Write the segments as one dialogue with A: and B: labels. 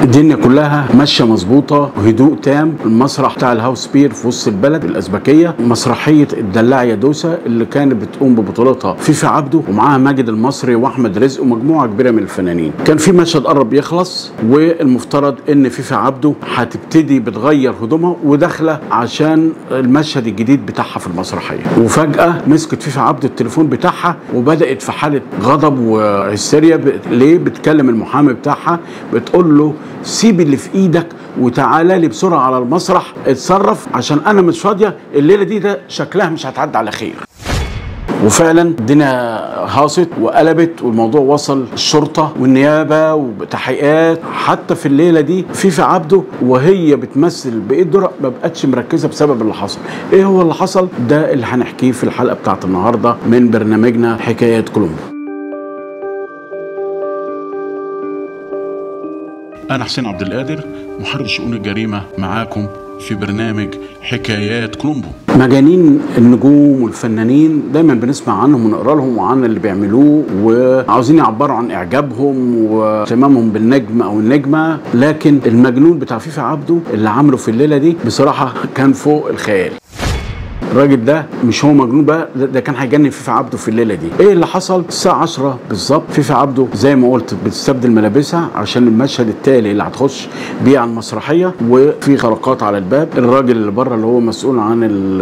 A: الدنيا كلها ماشيه مظبوطه وهدوء تام المسرح بتاع الهاوس بير في وسط البلد الازبكيه مسرحيه الدلاع يا دوسه اللي كانت بتقوم ببطولتها فيفي عبده ومعاها ماجد المصري واحمد رزق ومجموعه كبيره من الفنانين كان في مشهد قرب يخلص والمفترض ان فيفي عبده هتبتدي بتغير هدومها وداخله عشان المشهد الجديد بتاعها في المسرحيه وفجاه مسكت فيفي عبده التليفون بتاعها وبدات في حاله غضب وهستيريا ب... ليه بتكلم المحامي بتاعها بتقول له سيب اللي في ايدك وتعالى لي بسرعه على المسرح اتصرف عشان انا مش فاضيه الليله دي ده شكلها مش هتعدي على خير وفعلا الدنيا هاصت وقلبت والموضوع وصل الشرطه والنيابه وتحقيقات حتى في الليله دي فيفي عبده وهي بتمثل بايد درق ما بقتش مركزه بسبب اللي حصل ايه هو اللي حصل ده اللي هنحكيه في الحلقه بتاعت النهارده من برنامجنا حكايات كولومبو أنا حسين عبد القادر محرر شؤون الجريمة معاكم في برنامج حكايات كولومبو مجانين النجوم والفنانين دايما بنسمع عنهم ونقرا لهم وعن اللي بيعملوه وعاوزين يعبروا عن اعجابهم واهتمامهم بالنجم او النجمه لكن المجنون بتاع فيفي عبده اللي عمله في الليله دي بصراحه كان فوق الخيال الراجل ده مش هو مجنون بقى ده, ده كان هيجنن فيفي عبده في الليله دي ايه اللي حصل الساعه 10 بالظبط فيفي عبده زي ما قلت بتستبدل ملابسها عشان المشهد التالي اللي هتخش بيه على المسرحيه وفي خرقات على الباب الراجل اللي بره اللي هو مسؤول عن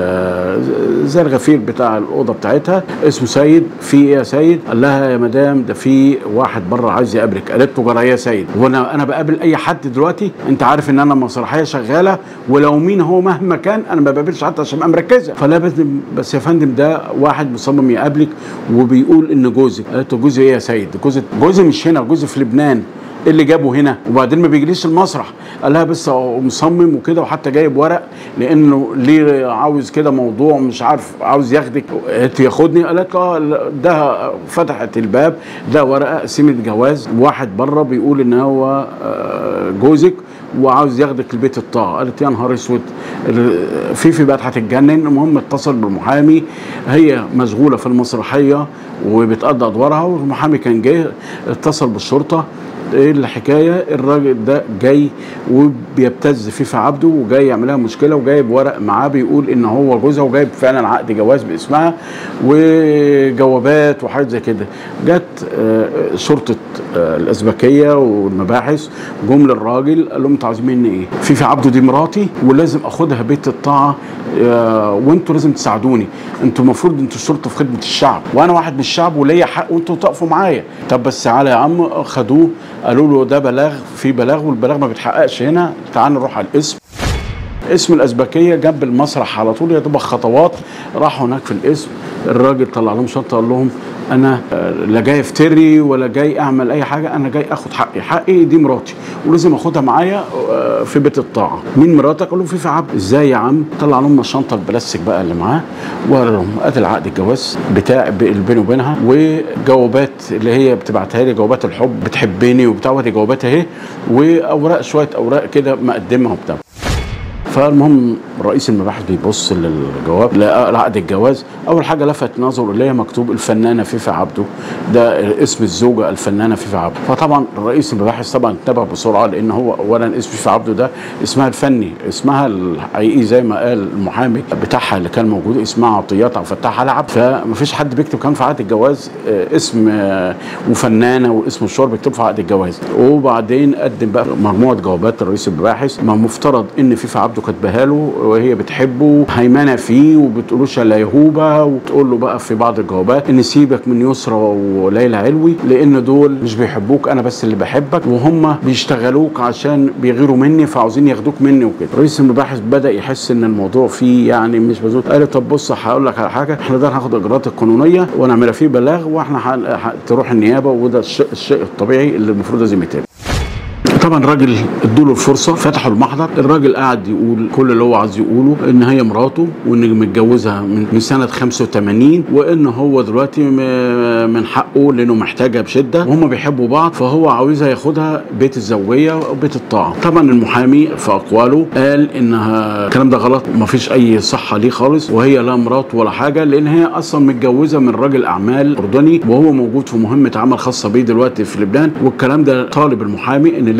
A: زي الغفير بتاع الاوضه بتاعتها اسمه سيد في ايه يا سيد قال لها يا مدام ده في واحد بره عايز يقابلك قالت له جرى يا سيد وانا انا بقابل اي حد دلوقتي انت عارف ان انا مسرحيه شغاله ولو مين هو مهما كان انا ما بقابلش حد عشان ابقى مركزه فلا بس, بس يا فندم ده واحد مصمم يقابلك وبيقول ان جوزك قالت له جوزي ايه يا سيد جوزي جوزي مش هنا جوزي في لبنان ايه اللي جابه هنا وبعدين ما بيجريش المسرح قال لها بس هو مصمم وكده وحتى جايب ورق لانه ليه عاوز كده موضوع مش عارف عاوز ياخدك قالت ياخدني قالت له ده فتحت الباب ده ورقه قسيمه جواز واحد بره بيقول ان هو جوزك وعاوز ياخدك لبيت الطاعه قالت يا نهار اسود فيفي بقت هتتجنن المهم اتصل بالمحامي هي مشغوله في المسرحيه وبتأدي ادوارها والمحامي كان جاي اتصل بالشرطه ايه الحكايه الراجل ده جاي وبيبتز فيفي عبده وجاي يعملها مشكله وجايب ورق معاه بيقول ان هو جوزها وجايب فعلا عقد جواز باسمها وجوابات وحاجات زي كده جت شرطه الازبكيه والمباحث جم للراجل قال لهم انتوا عايزين مني ايه؟ فيفي عبده دي مراتي ولازم اخدها بيت الطاعه وانتوا لازم تساعدوني انتوا المفروض انتوا الشرطه في خدمه الشعب وانا واحد من الشعب وليا حق وانتوا تقفوا معايا طب بس تعالى يا عم خدوه قالوا له ده بلاغ في بلاغ والبلاغ ما بيتحققش هنا تعال نروح على الاسم اسم الازبكيه جنب المسرح على طول يا دوبك خطوات راحوا هناك في الاسم الراجل طلع لهم شنطه قال لهم انا لا جاي افتري ولا جاي اعمل اي حاجه انا جاي اخد حقي حقي دي مراتي ولازم اخدها معايا في بيت الطاعه مين مراتك قالوا في في عبد ازاي يا عم طلع لهم الشنطه البلاستيك بقى اللي معاه وقال لهم ادي العقد الجواز بتاع بيني وبينها وجوابات اللي هي بتبعتها لي جوابات الحب بتحبني وبتاع ودي جوابات اهي واوراق شويه اوراق كده مقدمها وبتاع فالمهم رئيس المباحث بيبص للجواب لقى عقد الجواز اول حاجه لفت نظره اللي هي مكتوب الفنانه فيفي عبده ده اسم الزوجه الفنانه فيفي عبده فطبعا رئيس المباحث طبعا انتبه بسرعه لان هو اولا اسم فيفي عبده ده اسمها الفني اسمها الحقيقي زي ما قال المحامي بتاعها اللي كان موجود اسمها عطيات عبد الفتاح على عبد فمفيش حد بيكتب كان في عقد الجواز اسم وفنانه واسم الشهر بيكتب في عقد الجواز وبعدين قدم بقى مجموعه جوابات لرئيس المباحث ما مفترض ان فيفي عبده كاتباها له وهي بتحبه هيمنه فيه وبتقولوش الا يهوبه وتقول له بقى في بعض الجوابات ان سيبك من يسرى وليلى علوي لان دول مش بيحبوك انا بس اللي بحبك وهم بيشتغلوك عشان بيغيروا مني فعاوزين ياخدوك مني وكده رئيس المباحث بدا يحس ان الموضوع فيه يعني مش مظبوط قال طب بص هقول لك على حاجه احنا ده هناخد الاجراءات القانونيه ونعملها فيه بلاغ واحنا تروح النيابه وده الشيء, الشيء الطبيعي اللي المفروض لازم يتم طبعا الراجل ادوله الفرصه فتحوا المحضر الراجل قعد يقول كل اللي هو عايز يقوله ان هي مراته وان متجوزها من, من سنه 85 وان هو دلوقتي من حقه لانه محتاجها بشده وهم بيحبوا بعض فهو عاوزها ياخدها بيت الزوجيه وبيت الطاعه طبعا المحامي في اقواله قال انها الكلام ده غلط ما فيش اي صحه ليه خالص وهي لا مرات ولا حاجه لان هي اصلا متجوزه من راجل اعمال اردني وهو موجود في مهمه عمل خاصه بيه دلوقتي في لبنان والكلام ده طالب المحامي ان لازم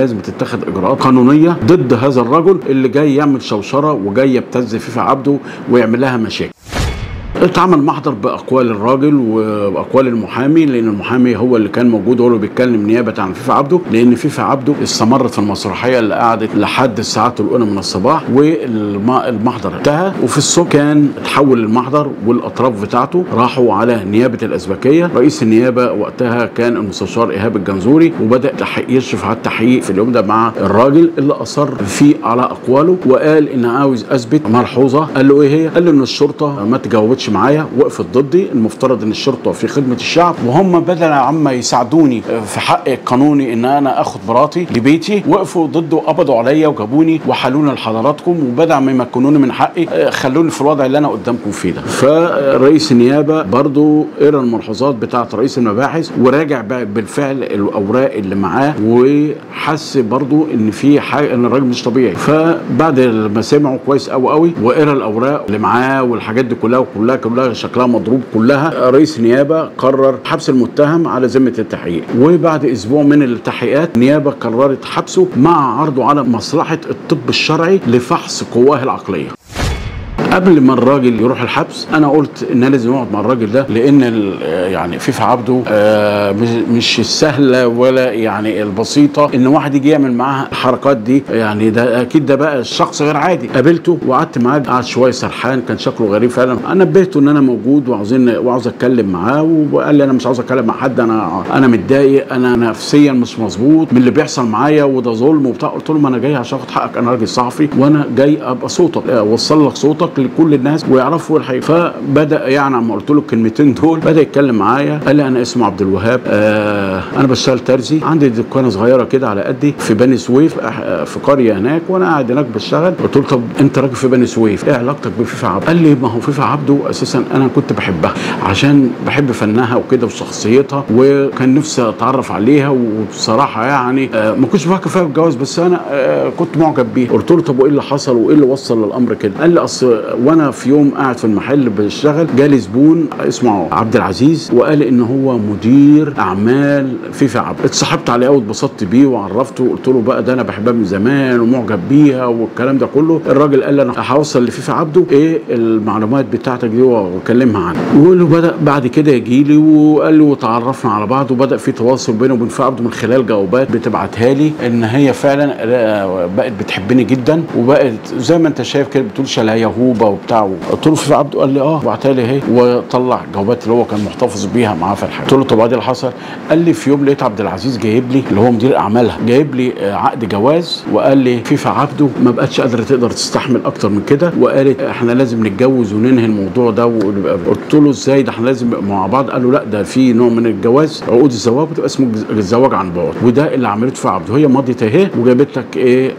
A: لازم تتخذ اجراءات قانونيه ضد هذا الرجل اللي جاي يعمل شوشره وجاي يبتز فيفا عبده ويعمل لها مشاكل اتعمل محضر باقوال الراجل واقوال المحامي لان المحامي هو اللي كان موجود هو اللي بيتكلم نيابه عن فيفا عبده لان فيفا عبده استمرت في المسرحيه اللي قعدت لحد الساعات الاولى من الصباح والمحضر انتهى وفي الصبح كان اتحول المحضر والاطراف بتاعته راحوا على نيابه الازبكيه رئيس النيابه وقتها كان المستشار ايهاب الجنزوري وبدا يشرف على التحقيق في اليوم ده مع الراجل اللي اصر فيه على اقواله وقال ان عاوز اثبت ملحوظه قال له ايه هي؟ قال له ان الشرطه ما تجاوبتش معايا وقفت ضدي المفترض ان الشرطه في خدمه الشعب وهم بدل عما يساعدوني في حقي القانوني ان انا اخد مراتي لبيتي وقفوا ضدي وقبضوا عليا وجابوني وحلوني لحضراتكم وبدل ما يمكنوني من حقي خلوني في الوضع اللي انا قدامكم فيه ده فرئيس النيابه برضو قرا الملحوظات بتاعه رئيس المباحث وراجع بالفعل الاوراق اللي معاه وحس برضو ان في حاجه ان الراجل مش طبيعي فبعد ما سمعوا كويس قوي قوي وقرا الاوراق اللي معاه والحاجات دي كلها وكلها كلها شكلها مضروب كلها رئيس النيابه قرر حبس المتهم على ذمه التحقيق وبعد اسبوع من التحقيقات النيابه قررت حبسه مع عرضه على مصلحه الطب الشرعي لفحص قواه العقليه قبل ما الراجل يروح الحبس انا قلت ان انا لازم اقعد مع الراجل ده لان يعني فيفا عبده آه مش السهله ولا يعني البسيطه ان واحد يجي يعمل معاه الحركات دي يعني ده اكيد ده بقى الشخص غير عادي قابلته وقعدت معاه قعد شويه سرحان كان شكله غريب فعلا انا نبهته ان انا موجود وعاوزين وعاوز اتكلم معاه وقال لي انا مش عاوز اتكلم مع حد انا انا متضايق انا نفسيا مش مظبوط من اللي بيحصل معايا وده ظلم وبتاع قلت له ما انا جاي عشان اخد حقك انا راجل صحفي وانا جاي ابقى صوتك اوصل لك صوتك لكل الناس ويعرفوا الحقيقه فبدا يعني عم قلت له الكلمتين دول بدا يتكلم معايا قال لي انا اسمي عبد الوهاب آه انا بشتغل ترزي عندي دكانه صغيره كده على قدي في بني سويف في قريه هناك وانا قاعد هناك بشتغل قلت له طب انت راجل في بني سويف ايه علاقتك بفيفا عبده؟ قال لي ما هو فيفا عبده اساسا انا كنت بحبها عشان بحب فنها وكده وشخصيتها وكان نفسي اتعرف عليها وبصراحه يعني آه ما كنتش بفكر فيها بالجواز بس انا آه كنت معجب بيها قلت له طب وايه اللي حصل وايه اللي وصل للامر كده؟ قال لي اصل وانا في يوم قاعد في المحل بشتغل جالي زبون اسمه عبد العزيز وقال ان هو مدير اعمال فيفا عبد اتصاحبت عليه قوي واتبسطت بيه وعرفته وقلت له بقى ده انا بحبها من زمان ومعجب بيها والكلام ده كله الراجل قال لي انا هوصل لفيفا عبده ايه المعلومات بتاعتك دي واكلمها عنها وقال له بدا بعد كده يجي لي وقال لي وتعرفنا على بعض وبدا في تواصل بينه وبين فيفا عبده من خلال جوابات بتبعتها لي ان هي فعلا بقت بتحبني جدا وبقت زي ما انت شايف كده بتقول شالها يهوبه وبتاع قلت له في عبده قال لي اه بعتها لي اهي وطلع جوابات اللي هو كان محتفظ بيها معاه في الحاجه قلت له طب اللي حصل قال لي في يوم لقيت عبد العزيز جايب لي اللي هو مدير اعمالها جايب لي عقد جواز وقال لي فيفا عبده ما بقتش قادره تقدر تستحمل اكتر من كده وقالت احنا لازم نتجوز وننهي الموضوع ده قلت له ازاي ده احنا لازم مع بعض قال له لا ده في نوع من الجواز عقود الزواج بتبقى اسمه الزواج عن بعد وده اللي عملته في عبده هي مضت اهي وجابت لك ايه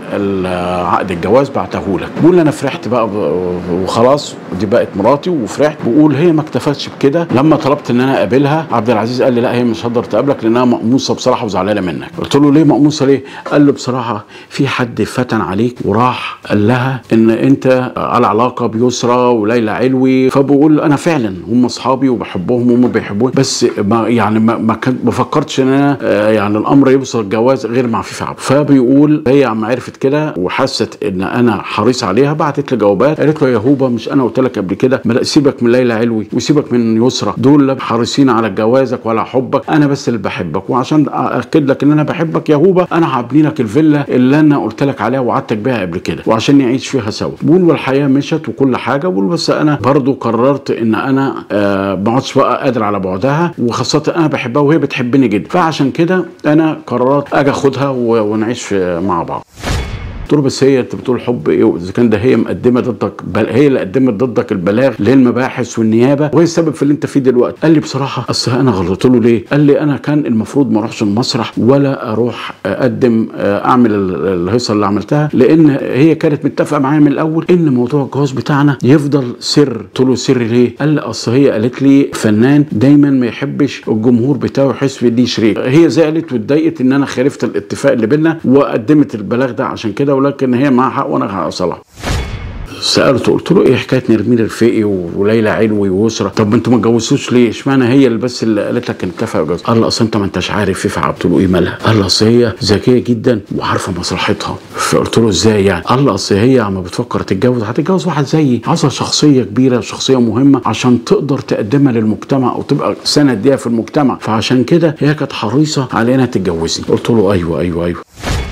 A: عقد الجواز بعته لك بقول انا فرحت بقى وخلاص دي بقت مراتي وفرحت بقول هي ما اكتفتش بكده لما طلبت ان انا اقابلها عبد العزيز قال لي لا هي مش هقدر تقابلك لانها مقموصه بصراحه وزعلانه منك قلت له ليه مقموصه ليه قال له بصراحه في حد فتن عليك وراح قال لها ان انت على علاقه بيسرى وليلى علوي فبقول انا فعلا هم اصحابي وبحبهم وهم بيحبوني بس ما يعني ما ما, كان ما فكرتش ان انا يعني الامر يوصل الجواز غير مع فيفا عبد فبيقول هي عم عرفت كده وحست ان انا حريص عليها بعتت لي جوابات قالت له يا هوبا مش انا قلت لك قبل كده سيبك من ليلى علوي وسيبك من يسرى دول لا حريصين على جوازك ولا حبك انا بس اللي بحبك وعشان اكد لك ان انا بحبك يا هوبا انا هبني لك الفيلا اللي انا قلت لك عليها وعدتك بيها قبل كده وعشان نعيش فيها سوا بقول والحياه مشت وكل حاجه بقول بس انا برضو قررت ان انا آه ما عدتش بقى قادر على بعدها وخاصه انا بحبها وهي بتحبني جدا فعشان كده انا قررت اجي اخدها ونعيش مع بعض قلت له بس هي انت بتقول حب ايه اذا كان ده هي مقدمه ضدك بل هي اللي قدمت ضدك البلاغ للمباحث والنيابه وهي السبب في اللي انت فيه دلوقتي قال لي بصراحه اصل انا غلطت له ليه قال لي انا كان المفروض ما اروحش المسرح ولا اروح اقدم اعمل الهيصه اللي عملتها لان هي كانت متفقه معايا من الاول ان موضوع الجواز بتاعنا يفضل سر قلت له سر ليه قال لي اصل هي قالت لي فنان دايما ما يحبش الجمهور بتاعه يحس في دي شريك هي زعلت واتضايقت ان انا خالفت الاتفاق اللي بينا وقدمت البلاغ ده عشان كده ولكن هي معاها حق وانا هصلح سالته قلت له ايه حكايه نرمين الفقي وليلى علوي ويسرى طب ما انتوا ما اتجوزتوش ليه اشمعنى هي اللي بس اللي قالت لك اتفق جوز قال له اصل انت ما انتش عارف فيفا قلت له ايه مالها قال له اصل هي ذكيه جدا وعارفه مصلحتها فقلت له ازاي يعني قال له اصل هي عم بتفكر تتجوز هتتجوز واحد زيي عايزه شخصيه كبيره شخصيه مهمه عشان تقدر تقدمها للمجتمع او تبقى سند ليها في المجتمع فعشان كده هي كانت حريصه على انها تتجوزني قلت له ايوه ايوه ايوه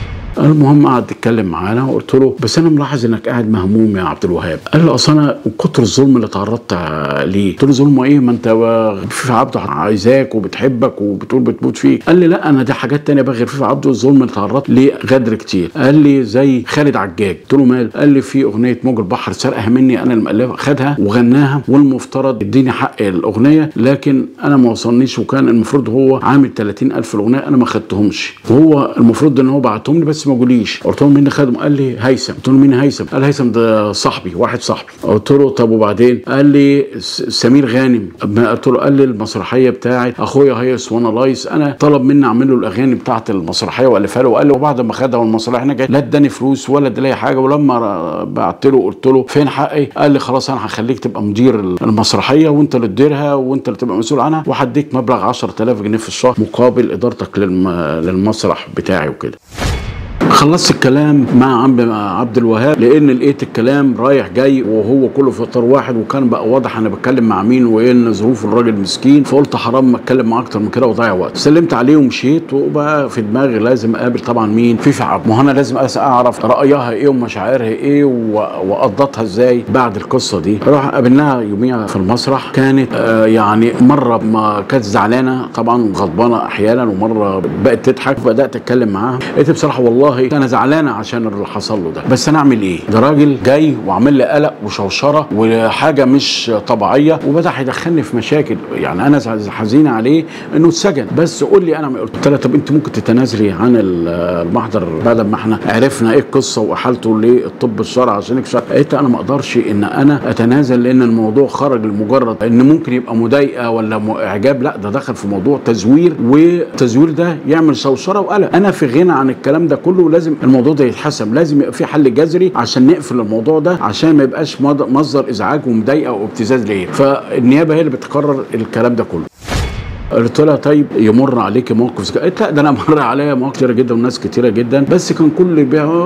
A: المهم قعد يتكلم معانا وقلت له بس انا ملاحظ انك قاعد مهموم يا عبد الوهاب قال لي اصل انا من كتر الظلم اللي تعرضت ليه قلت له ظلم ايه ما انت في عبده عايزاك وبتحبك وبتقول بتموت فيك قال لي لا انا دي حاجات تانية بقى غير في عبده الظلم اللي تعرضت ليه غدر كتير قال لي زي خالد عجاج قلت له مال قال لي في اغنيه موج البحر سرقها مني انا المؤلفه خدها وغناها والمفترض يديني حق الاغنيه لكن انا ما وصلنيش وكان المفروض هو عامل 30000 الاغنيه انا ما خدتهمش وهو المفروض ان هو بعتهم لي بس ما قوليش قلت له مين اللي خدهم قال لي هيثم قلت له مين هيثم قال هيثم ده صاحبي واحد صاحبي قلت له طب وبعدين قال لي سمير غانم قلت له قال لي المسرحيه بتاعت اخويا هيث وانا لايس انا طلب مني اعمل له الاغاني بتاعت المسرحيه والفها له وقال لي وبعد ما خدها والمسرحيه هنا جاي لا اداني فلوس ولا اداني حاجه ولما بعت له قلت له فين حقي قال لي خلاص انا هخليك تبقى مدير المسرحيه وانت اللي تديرها وانت اللي تبقى مسؤول عنها وهديك مبلغ 10000 جنيه في الشهر مقابل ادارتك للمسرح بتاعي وكده خلصت الكلام مع عم عبد الوهاب لان لقيت الكلام رايح جاي وهو كله في اطار واحد وكان بقى واضح انا بتكلم مع مين وان ظروف الراجل مسكين فقلت حرام ما اتكلم معاه اكتر من كده واضيع وقت سلمت عليه ومشيت وبقى في دماغي لازم اقابل طبعا مين فيفا عبد ما انا لازم اعرف رايها ايه ومشاعرها ايه وقضتها ازاي بعد القصه دي راح قابلناها يوميها في المسرح كانت آه يعني مره ما كانت زعلانه طبعا وغضبانه احيانا ومره بقت تضحك بدات اتكلم معاها قلت بصراحه والله انا زعلانه عشان اللي حصل له ده بس انا اعمل ايه ده راجل جاي وعامل لي قلق وشوشره وحاجه مش طبيعيه وبدا هيدخلني في مشاكل يعني انا حزينه عليه انه اتسجن بس قول لي انا قلت لها طب انت ممكن تتنازلي عن المحضر بعد ما احنا عرفنا ايه القصه واحالته للطب الشرعي عشان يكشف قلت انا ما اقدرش ان انا اتنازل لان الموضوع خرج لمجرد ان ممكن يبقى مضايقه ولا اعجاب لا ده دخل في موضوع تزوير والتزوير ده يعمل شوشره وقلق انا في غنى عن الكلام ده كله لازم الموضوع ده يتحسم لازم يبقى في حل جذري عشان نقفل الموضوع ده عشان ما يبقاش مصدر ازعاج ومضايقه وابتزاز ليا فالنيابه هي اللي بتقرر الكلام ده كله قلت لها طيب يمر عليكي موقف قالت لا ده انا مر عليا مواقف كتيره جدا وناس كتيره جدا بس كان كل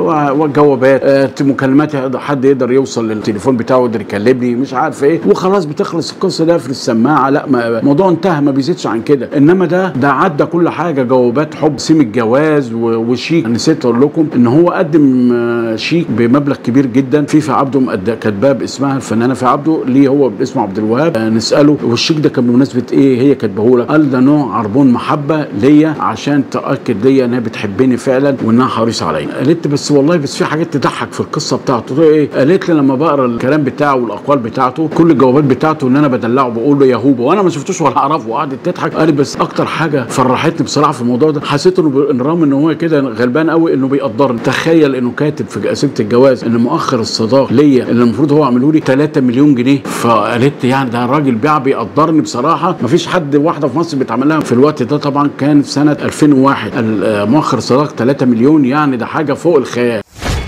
A: جوابات آه مكالمات حد يقدر يوصل للتليفون بتاعه يقدر يكلمني مش عارف ايه وخلاص بتخلص القصه ده في السماعه لا الموضوع انتهى ما بيزيدش عن كده انما ده ده عدى كل حاجه جوابات حب سيم الجواز وشيك نسيت اقول لكم ان هو قدم شيك بمبلغ كبير جدا في عبده كاتباه باسمها الفنانه في عبده ليه هو باسمه عبد الوهاب نساله والشيك ده كان بمناسبه ايه هي كاتبه لك قال ده نوع عربون محبه ليا عشان تاكد ليا انها بتحبني فعلا وانها حريصه عليا قالت بس والله بس في حاجات تضحك في القصه بتاعته قلت ايه قالت لي لما بقرا الكلام بتاعه والاقوال بتاعته كل الجوابات بتاعته ان انا بدلعه بقول له يا هوبا وانا ما شفتوش ولا اعرفه وقعدت تضحك قالت بس اكتر حاجه فرحتني بصراحه في الموضوع ده حسيت انه رغم ان هو كده غلبان قوي انه بيقدرني تخيل انه كاتب في قسيمه الجواز ان مؤخر الصداق ليا اللي المفروض هو عامله لي 3 مليون جنيه فقالت يعني ده راجل بيع بيقدرني بصراحه ما فيش حد واحده في مصر بتعمل لها في الوقت ده طبعا كان في سنه 2001 مؤخر صداق 3 مليون يعني ده حاجه فوق الخيال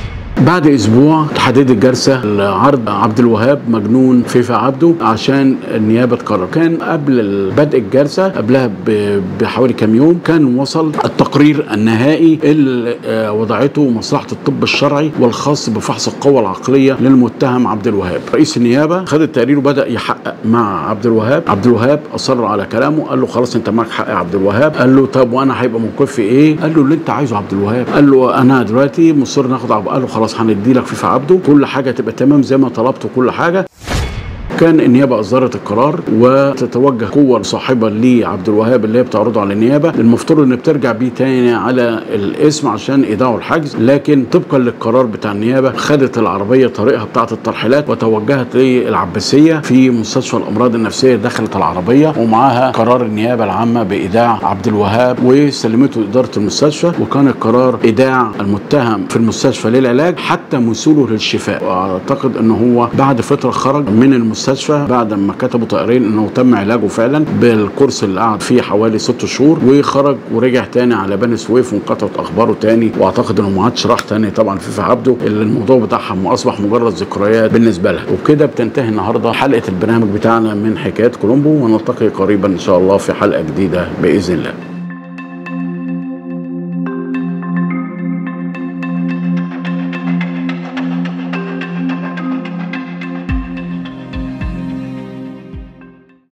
A: بعد اسبوع تحدد الجلسه عرض عبد الوهاب مجنون فيفا عبده عشان النيابه تقرر كان قبل بدء الجلسه قبلها بحوالي كام يوم كان وصل التقرير النهائي اللي وضعته مصلحه الطب الشرعي والخاص بفحص القوه العقليه للمتهم عبد الوهاب رئيس النيابه خد التقرير وبدا يحقق مع عبد الوهاب عبد الوهاب اصر على كلامه قال له خلاص انت معك حق يا عبد الوهاب قال له طب وانا هيبقى موقفي ايه قال له اللي انت عايزه عبد الوهاب قال له انا دلوقتي مصر ناخد قال له خلاص هندي لك فيفا عبده كل حاجه تبقى تمام زي ما طلبت وكل حاجه كان النيابه اصدرت القرار وتتوجه قوه صاحبه لعبد الوهاب اللي هي بتعرضه على النيابه المفترض ان بترجع بيه تاني على الاسم عشان ايداعه الحجز لكن طبقا للقرار بتاع النيابه خدت العربيه طريقها بتاعه الترحيلات وتوجهت للعباسيه في مستشفى الامراض النفسيه دخلت العربيه ومعاها قرار النيابه العامه بايداع عبد الوهاب وسلمته اداره المستشفى وكان القرار ايداع المتهم في المستشفى للعلاج حتى وصوله للشفاء واعتقد ان هو بعد فتره خرج من المستشفى المستشفى بعد ما كتبوا تقرير انه تم علاجه فعلا بالكورس اللي قعد فيه حوالي ست شهور وخرج ورجع تاني على بني سويف وانقطعت اخباره تاني واعتقد انه ما عادش راح تاني طبعا فيفا عبده اللي الموضوع بتاعها اصبح مجرد ذكريات بالنسبه لها وبكده بتنتهي النهارده حلقه البرنامج بتاعنا من حكايات كولومبو ونلتقي قريبا ان شاء الله في حلقه جديده باذن الله